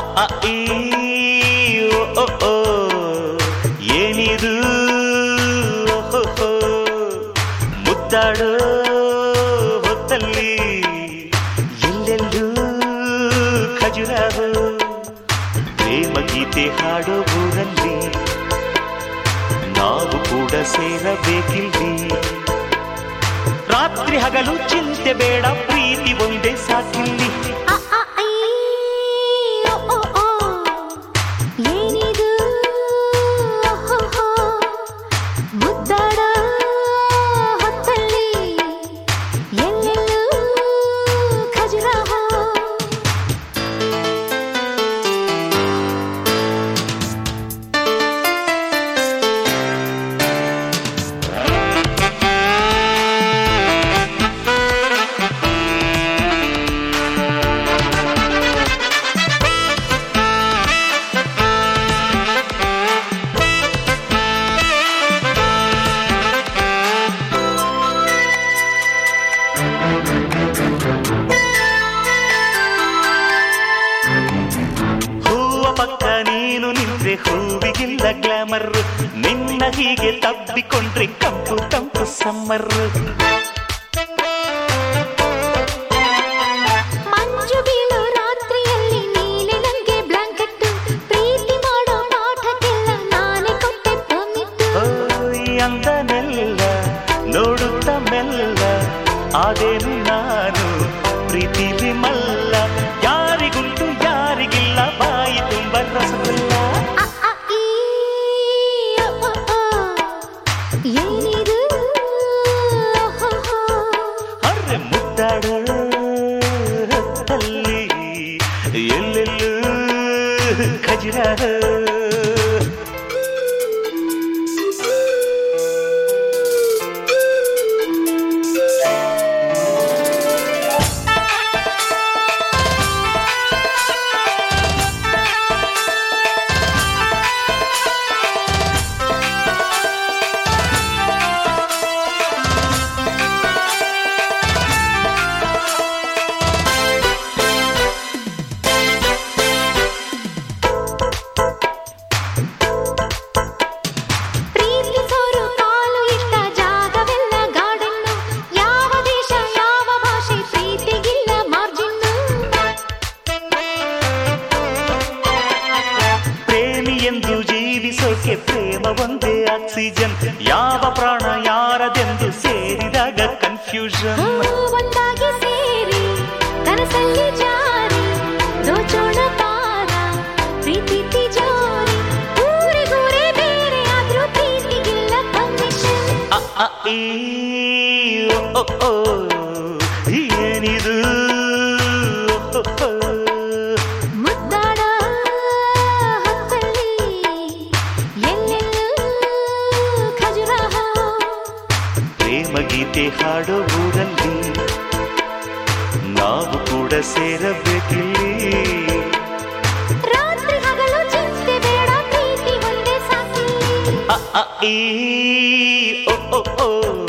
ಅ, ಈ, ಓ, ಓ, ಓ. ಏನಿದು ಓಹೋ ಮುದ್ದಾಡೋ ಹೊತ್ತಲ್ಲಿ ಎಲ್ಲೆಲ್ಲೂ ಖಜುರಾಹೋ ಪ್ರೇಮ ಗೀತೆ ಹಾಡೋ ಊರಲ್ಲಿ ನಾವು ಕೂಡ ಸೇರಬೇಕಿಲ್ಲಿ ರಾತ್ರಿ ಹಗಲು ಚಿಂತೆ ಬೇಡ ಪ್ರೀತಿ ಒಂದೇ ಸಾಕಿಲ್ಲಿ ಅ, ಅ, ಐ, ಓ, ಓ, ಓ. ಏನಿದು ಓಹೋಹೋ. ಮುದ್ದಾಡ ಹೊತ್ತಲ್ಲಿ ಎಲ್ಲೆಲ್ಲೂ ಖಜುರಾಹೋ ಹೂವ ಪಕ್ಕ ನೀನು ನಿಂತ್ರೆ ಹೂವಿಗಿಲ್ಲ ಗ್ಲಾಮರ್ ನಿನ್ನ ಹೀಗೆ ತಬ್ಬಿಕೊಂಡ್ರೆ ಕಂಪು ಕಂಪು ಸಮ್ಮರ್ ಮಂಜು ಬೀಳೋ ರಾತ್ರಿಯಲ್ಲಿ ನೀನೆ ನಂಗೆ ಬ್ಲಾಂಕೆಟ್ ಪ್ರೀತಿ ಮಾಡೋ ಪಾಠಕ್ಕೆಲ್ಲ ನಾನೇ ಕೊಟ್ಟೆ ಪೊಮಿಟ್ಟು ಓಯ್ ಅಂದನೆಲ್ಲ ನೋಡುತ್ತ ಮೆಲ್ಲ ಆದೇನು ನಾನು ಪ್ರೀತಿಲಿ ಮಲ್ಲ ಯಾರಿಗುಂಟು ಯಾರಿಗಿಲ್ಲ ಬಾಯಿ ತುಂಬ ರಸಗುಲ್ಲ ಅ, ಅ, ಈ, ಓ, ಓ, ಓ. ಏನಿದು ಓಹೋಹೋ. ಅರೆ ಮುದ್ದಾಡೋ ಹೊತ್ತಲ್ಲಿ ಎಲ್ಲೆಲ್ಲೂ ಖಜುರಾಹ ಪ್ರೀತಿಸೋರು ಕಾಲು ಇಷ್ಟ ಜಾಗವೆಲ್ಲ ಗಾರ್ಡನ್ನು ಯಾವ ದೇಶ ಯಾವ ಭಾಷೆ ಪ್ರೀತಿಗಿಲ್ಲ ಮಾರ್ಜಿನ್ನು ಪ್ರೇಮಿ ಎಂದು ಜೀವಿಸೋಕೆ ಪ್ರೇಮ ಒಂದೇ ಆಕ್ಸಿಜನ್ ಯಾವ ಪ್ರಾಣ ಯಾರದೆಂದು ಸೇರಿದಾಗ ಕನ್ಫ್ಯೂಷನ್ ಒಂದಾಗಿ ಸೇರಿ ಕನಸಲ್ಲಿ ಜಾರಿ ದೋಚೋಣ ಪಾರ ಪ್ರೀತಿ ತಿಜೋರಿ ಊರಿಗೂರೇ ಬೇರೆ ಆದ್ರೂ ಪ್ರೀತಿಗಿಲ್ಲ ಕಮಿಷನ್ ಅ, ಅ, ಈ, ಓ, ಓ, ಓ. ಏನಿದು ಓ, ಓ, ಓ. ಮುದ್ದಾಡ ಹೊತ್ತಲ್ಲಿ ಎಲ್ಲೆಲ್ಲೂ ಖಜುರಾಹ ಪ್ರೇಮ ಗೀತೆ ಹಾಡೋ ಊರಲ್ಲಿ ನಾವು ಕೂಡ ಸೇರಬೇಕಿಲ್ಲಿ ರಾತ್ರಿ ಹಗಲು ಚಿಂತೆ ಬೇಡ ಪ್ರೀತಿ ಒಂದೇ ಸಾಕಿ ಅ, ಅ, ಈ, ಓ, ಓ, ಓ.